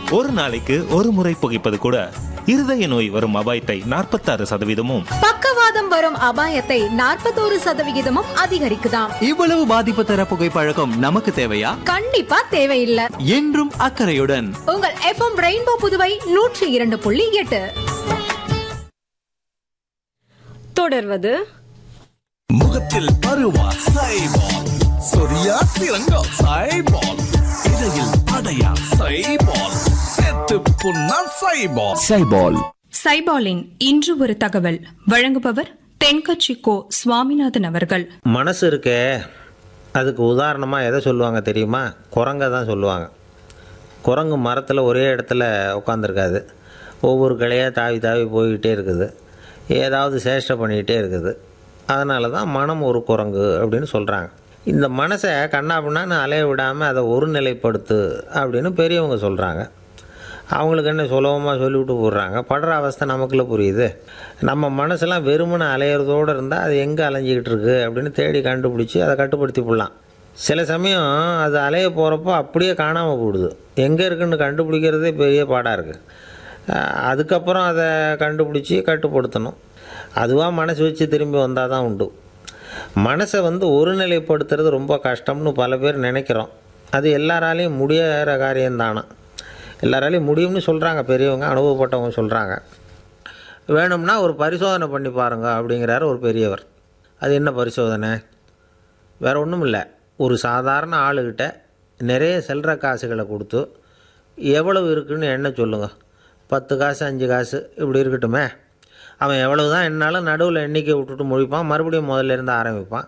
ஒரு நாளைக்கு ஒரு முறை புகைப்பது கூட இருதய நோய் வரும் அபாயத்தை நாற்பத்தாறு சதவீதமும் பக்கவாதம் வரும் அபாயத்தை நாற்பத்தோரு சதவிகிதமும் அதிகரிக்குதாம் இவ்வளவு பாதிப்பு தர புகைப்பழக்கம் நமக்கு தேவையா கண்டிப்பா தேவையில்லை என்றும் அக்கறையுடன் உங்கள் எஃப்எம் ரெயின்போ புதுவை நூற்றி இரண்டு புள்ளி எட்டு தொடர்வது முகத்தில் பருவா சைபால் சொரியா சிறங்கோ சைபால் இடையில் அடையா சைபால் செத்து புண்ணா சைபால் சைபால் சைபாலின் இன்று ஒரு தகவல் வழங்குபவர் தென்கட்சி கோ சுவாமிநாதன் அவர்கள் மனசு இருக்கே அதுக்கு உதாரணமாக எதை சொல்லுவாங்க தெரியுமா குரங்கை தான் சொல்லுவாங்க குரங்கு மரத்தில் ஒரே இடத்துல உட்காந்துருக்காது ஒவ்வொரு கிளையாக தாவி தாவி போய்கிட்டே இருக்குது ஏதாவது சேஷ்டை பண்ணிக்கிட்டே இருக்குது அதனால தான் மனம் ஒரு குரங்கு அப்படின்னு சொல்கிறாங்க இந்த மனசை கண்ணாபின்னான்னு அலைய விடாமல் அதை ஒருநிலைப்படுத்து அப்படின்னு பெரியவங்க சொல்கிறாங்க அவங்களுக்கு என்ன சுலபமாக சொல்லிவிட்டு போடுறாங்க படுற அவஸ்தை நமக்குள்ள புரியுது நம்ம மனசெல்லாம் வெறுமனை அலையிறதோடு இருந்தால் அது எங்கே அலைஞ்சிக்கிட்டு இருக்கு அப்படின்னு தேடி கண்டுபிடிச்சி அதை கட்டுப்படுத்தி போடலாம் சில சமயம் அது அலைய போகிறப்போ அப்படியே காணாமல் போடுது எங்கே இருக்குன்னு கண்டுபிடிக்கிறதே பெரிய பாடாக இருக்குது அதுக்கப்புறம் அதை கண்டுபிடிச்சி கட்டுப்படுத்தணும் அதுவாக மனசு வச்சு திரும்பி வந்தால் தான் உண்டு மனசை வந்து ஒருநிலைப்படுத்துறது ரொம்ப கஷ்டம்னு பல பேர் நினைக்கிறோம் அது எல்லாராலையும் முடியாத காரியம்தானா எல்லாராலையும் முடியும்னு சொல்கிறாங்க பெரியவங்க அனுபவப்பட்டவங்க சொல்கிறாங்க வேணும்னா ஒரு பரிசோதனை பண்ணி பாருங்க அப்படிங்கிறாரு ஒரு பெரியவர் அது என்ன பரிசோதனை வேறு ஒன்றும் இல்லை ஒரு சாதாரண ஆளுகிட்ட நிறைய செல்ற காசுகளை கொடுத்து எவ்வளவு இருக்குன்னு எண்ண சொல்லுங்க பத்து காசு அஞ்சு காசு இப்படி இருக்கட்டுமே அவன் எவ்வளவு தான் என்னாலும் நடுவில் எண்ணிக்கை விட்டுட்டு முழிப்பான் மறுபடியும் முதல்ல இருந்து ஆரம்பிப்பான்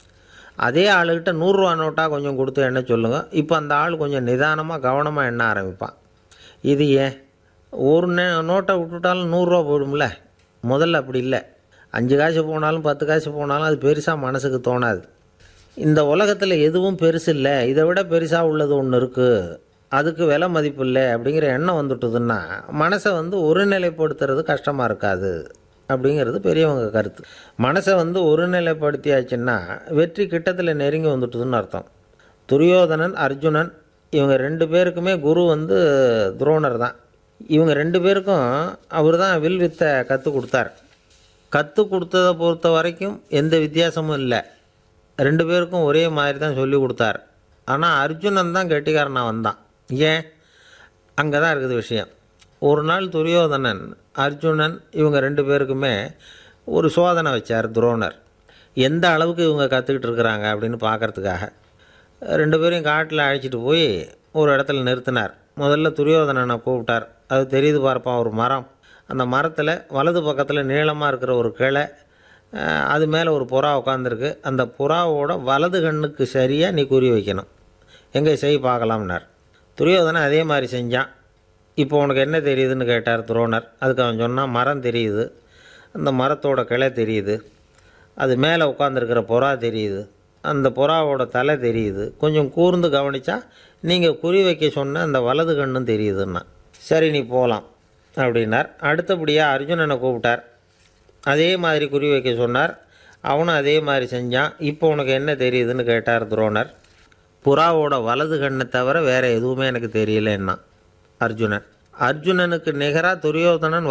அதே ஆளுகிட்ட நூறுரூவா நோட்டாக கொஞ்சம் கொடுத்து எண்ண சொல்லுங்க இப்போ அந்த ஆள் கொஞ்சம் நிதானமாக கவனமாக எண்ண ஆரம்பிப்பான் இது ஏன் ஒரு நே நோட்டை விட்டுட்டாலும் நூறுரூவா போயிடும்ல முதல்ல அப்படி இல்லை அஞ்சு காசு போனாலும் பத்து காசு போனாலும் அது பெருசாக மனசுக்கு தோணாது இந்த உலகத்தில் எதுவும் பெருசு இல்லை இதை விட பெருசாக உள்ளது ஒன்று இருக்குது அதுக்கு விலை மதிப்பு இல்லை அப்படிங்கிற எண்ணம் வந்துட்டுதுன்னா மனசை வந்து ஒருநிலைப்படுத்துறது கஷ்டமாக இருக்காது அப்படிங்கிறது பெரியவங்க கருத்து மனசை வந்து ஒருநிலைப்படுத்தியாச்சுன்னா வெற்றி கிட்டத்தில் நெருங்கி வந்துட்டுதுன்னு அர்த்தம் துரியோதனன் அர்ஜுனன் இவங்க ரெண்டு பேருக்குமே குரு வந்து துரோணர் தான் இவங்க ரெண்டு பேருக்கும் அவர் தான் வில் வித்தை கற்றுக் கொடுத்தார் கற்றுக் கொடுத்ததை பொறுத்த வரைக்கும் எந்த வித்தியாசமும் இல்லை ரெண்டு பேருக்கும் ஒரே மாதிரி தான் சொல்லி கொடுத்தார் ஆனால் அர்ஜுனன் தான் கெட்டிக்காரனாக வந்தான் ஏன் அங்கே தான் இருக்குது விஷயம் ஒரு நாள் துரியோதனன் அர்ஜுனன் இவங்க ரெண்டு பேருக்குமே ஒரு சோதனை வச்சார் துரோணர் எந்த அளவுக்கு இவங்க கற்றுக்கிட்டு இருக்கிறாங்க அப்படின்னு பார்க்கறதுக்காக ரெண்டு பேரையும் காட்டில் அழைச்சிட்டு போய் ஒரு இடத்துல நிறுத்தினார் முதல்ல துரியோதனனை கூப்பிட்டார் அது தெரியுது பார்ப்பான் ஒரு மரம் அந்த மரத்தில் வலது பக்கத்தில் நீளமாக இருக்கிற ஒரு கிளை அஹ், அது மேலே ஒரு புறா உட்காந்துருக்கு அந்த புறாவோட வலது கண்ணுக்கு சரியாக நீ குறி வைக்கணும் எங்கே செய் பார்க்கலாம்னார் துரியோதனன் அதே மாதிரி செஞ்சான் இப்போ உனக்கு என்ன தெரியுதுன்னு கேட்டார் துரோணர் அதுக்கு அவன் சொன்னான் மரம் தெரியுது அந்த மரத்தோட கிளை தெரியுது அது மேலே உட்காந்துருக்கிற புறா தெரியுது அந்த புறாவோட தலை தெரியுது கொஞ்சம் கூர்ந்து கவனித்தா நீங்கள் குறி வைக்க சொன்ன அந்த வலது கண்ணும் தெரியுதுன்னா சரி நீ போகலாம் அப்படின்னார் அடுத்தபடியாக அர்ஜுனனை கூப்பிட்டார் அதே மாதிரி குறி வைக்க சொன்னார் அவனும் அதே மாதிரி செஞ்சான் இப்போ உனக்கு என்ன தெரியுதுன்னு கேட்டார் துரோணர் புறாவோட வலது கண்ணை தவிர வேறு எதுவுமே எனக்கு தெரியலன்னா அர்ஜுனன் அர்ஜுனனுக்கு நிகராக துரியோதனன்